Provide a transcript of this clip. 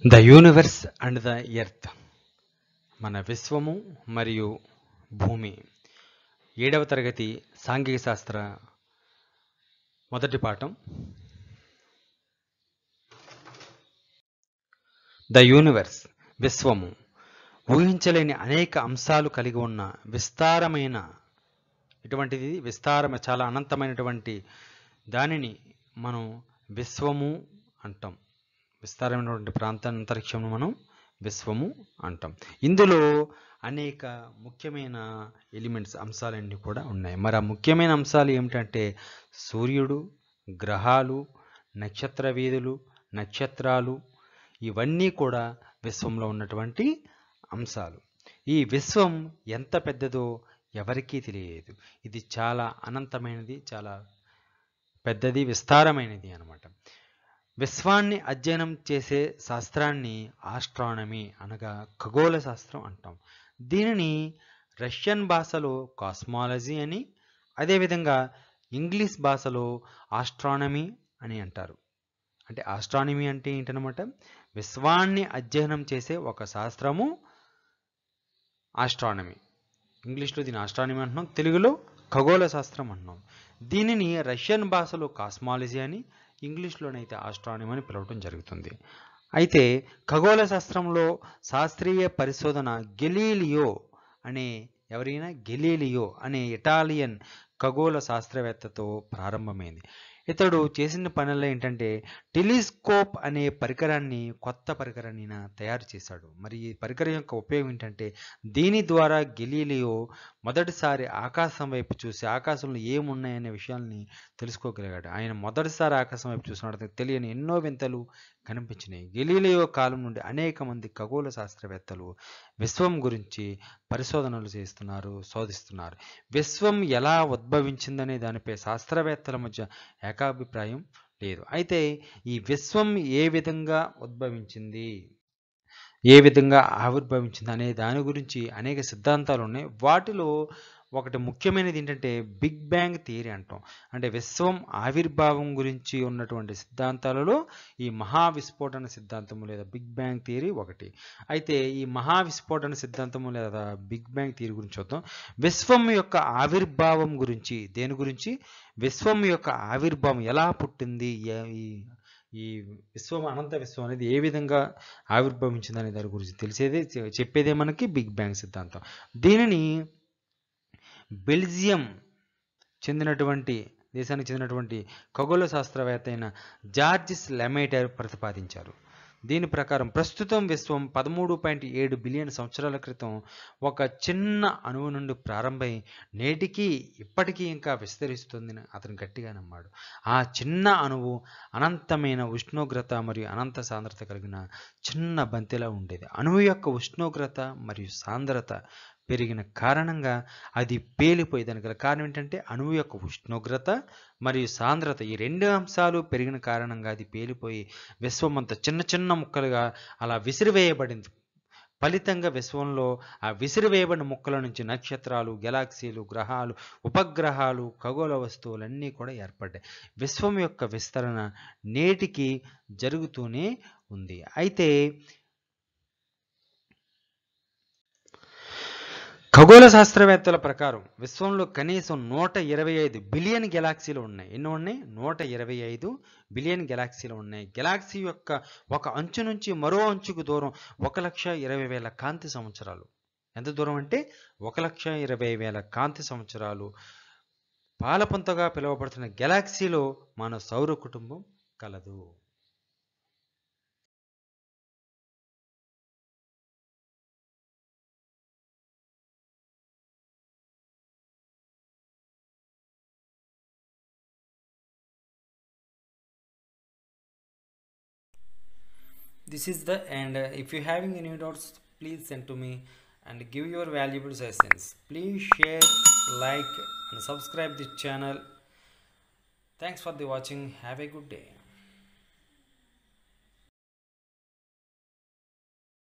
the universe and the earth మన విశ్వము మరియు భూమి ఏడవ తరగతి సాంఘిక శాస్త్ర మొదటి పాఠం ద యూనివర్స్ విశ్వము ఊహించలేని అనేక అంశాలు కలిగి ఉన్న విస్తారమైన ఇటువంటిది విస్తారమ చాలా అనంతమైనటువంటి దానిని మనం విశ్వము అంటాం విస్తారమైనటువంటి ప్రాంత అంతరిక్షంను మనం విశ్వము అంటాం ఇందులో అనేక ముఖ్యమైన ఎలిమెంట్స్ అంశాలన్నీ కూడా ఉన్నాయి మరి ఆ ముఖ్యమైన అంశాలు ఏమిటంటే సూర్యుడు గ్రహాలు నక్షత్ర వీధులు నక్షత్రాలు ఇవన్నీ కూడా విశ్వంలో ఉన్నటువంటి అంశాలు ఈ విశ్వం ఎంత పెద్దదో ఎవరికీ తెలియదు ఇది చాలా అనంతమైనది చాలా పెద్దది విస్తారమైనది అనమాట విశ్వాన్ని అధ్యయనం చేసే శాస్త్రాన్ని ఆస్ట్రానమీ అనగా ఖగోళ శాస్త్రం అంటాం దీనిని రష్యన్ భాషలో కాస్మాలజీ అని అదేవిధంగా ఇంగ్లీష్ భాషలో ఆస్ట్రానమీ అని అంటారు అంటే ఆస్ట్రానమీ అంటే ఏంటనమాట విశ్వాన్ని అధ్యయనం చేసే ఒక శాస్త్రము ఆస్ట్రానమీ ఇంగ్లీష్లో దీని ఆస్ట్రానమీ అంటున్నాం తెలుగులో ఖగోళ శాస్త్రం అంటున్నాం దీనిని రష్యన్ భాషలో కాస్మాలజీ అని ఇంగ్లీష్లోనైతే ఆస్ట్రానమీ అని పిలవటం జరుగుతుంది అయితే ఖగోళ శాస్త్రంలో శాస్త్రీయ పరిశోధన గెలీలియో అనే ఎవరైనా గెలీలియో అనే ఇటాలియన్ ఖగోళ శాస్త్రవేత్తతో ప్రారంభమైంది ఇతడు చేసిన పనుల్లో ఏంటంటే టెలిస్కోప్ అనే పరికరాన్ని కొత్త పరికరాన్ని ఈయన తయారు చేశాడు మరి ఈ పరికరం యొక్క ఉపయోగం ఏంటంటే దీని ద్వారా గెలీలియో మొదటిసారి ఆకాశం వైపు చూసి ఆకాశంలో ఏమున్నాయనే విషయాల్ని తెలుసుకోగలిగాడు ఆయన మొదటిసారి ఆకాశం వైపు చూసినట్టు తెలియని ఎన్నో వింతలు కనిపించినాయి గెలీలియో కాలం నుండి అనేక మంది ఖగోళ శాస్త్రవేత్తలు విశ్వం గురించి పరిశోధనలు చేస్తున్నారు శోధిస్తున్నారు విశ్వం ఎలా ఉద్భవించిందనే దానిపై శాస్త్రవేత్తల మధ్య ఏకాభిప్రాయం లేదు అయితే ఈ విశ్వం ఏ విధంగా ఉద్భవించింది ఏ విధంగా ఆవిర్భవించింది అనే దాని గురించి అనేక సిద్ధాంతాలు ఉన్నాయి వాటిలో ఒకటి ముఖ్యమైనది ఏంటంటే బిగ్ బ్యాంగ్ థియరీ అంటాం అంటే విశ్వం ఆవిర్భావం గురించి ఉన్నటువంటి సిద్ధాంతాలలో ఈ మహావిస్ఫోటన సిద్ధాంతము లేదా బిగ్ బ్యాంగ్ థియరీ ఒకటి అయితే ఈ మహావిస్ఫోటన సిద్ధాంతము లేదా బిగ్ బ్యాంగ్ థియరీ గురించి చూద్దాం విశ్వం యొక్క ఆవిర్భావం గురించి దేని గురించి విశ్వం యొక్క ఆవిర్భావం ఎలా పుట్టింది ఏ- ఈ ఈ విశ్వం అనంత విశ్వం అనేది ఏ విధంగా ఆవిర్భవించింది అనే దాని గురించి తెలిసేదే చె- చెప్పేదే మనకి బిగ్ బ్యాంగ్ సిద్ధాంతం దీనిని బెల్జియం చెందినటువంటి దేశానికి చెందినటువంటి ఖగోళ శాస్త్రవేత్త అయిన జార్జిస్ లెమైటర్ ప్రతిపాదించారు దీని ప్రకారం ప్రస్తుతం విశ్వం పదమూడు పాయింట్ ఏడు బిలియన్ సంవత్సరాల క్రితం ఒక చిన్న అణువు నుండి ప్రారంభమై నేటికి ఇప్పటికీ ఇంకా విస్తరిస్తుందని అతను గట్టిగా నమ్మాడు ఆ చిన్న అణువు అనంతమైన ఉష్ణోగ్రత మరియు అనంత సాంద్రత కలిగిన చిన్న బంతిలా ఉండేది అణువు యొక్క ఉష్ణోగ్రత మరియు సాంద్రత పెరిగిన కారణంగా అది పేలిపోయి దానికి గల కారణం ఏంటంటే అణువు యొక్క ఉష్ణోగ్రత మరియు సాంద్రత ఈ రెండు అంశాలు పెరిగిన కారణంగా అది పేలిపోయి విశ్వం అంత చిన్న చిన్న ముక్కలుగా అలా విసిరివేయబడింది ఫలితంగా విశ్వంలో ఆ విసిరివేయబడిన ముక్కల నుంచి నక్షత్రాలు గెలాక్సీలు గ్రహాలు ఉపగ్రహాలు ఖగోళ వస్తువులన్నీ కూడా ఏర్పడ్డాయి విశ్వం యొక్క విస్తరణ నేటికి జరుగుతూనే ఉంది అయితే ఖగోళ శాస్త్రవేత్తల ప్రకారం విశ్వంలో కనీసం నూట ఇరవై ఐదు బిలియన్ గెలాక్సీలు ఉన్నాయి ఎన్ని ఉన్నాయి నూట ఇరవై ఐదు బిలియన్ గెలాక్సీలు ఉన్నాయి గెలాక్సీ యొక్క ఒక అంచు నుంచి మరో అంచుకు దూరం ఒక లక్ష ఇరవై వేల కాంతి సంవత్సరాలు ఎంత దూరం అంటే ఒక లక్ష ఇరవై వేల కాంతి సంవత్సరాలు పాలపుంతగా పిలువబడుతున్న గెలాక్సీలో మన సౌర కుటుంబం కలదు this is the and uh, if you having any doubts please send to me and give your valuable suggestions please share like and subscribe this channel thanks for the watching have a good day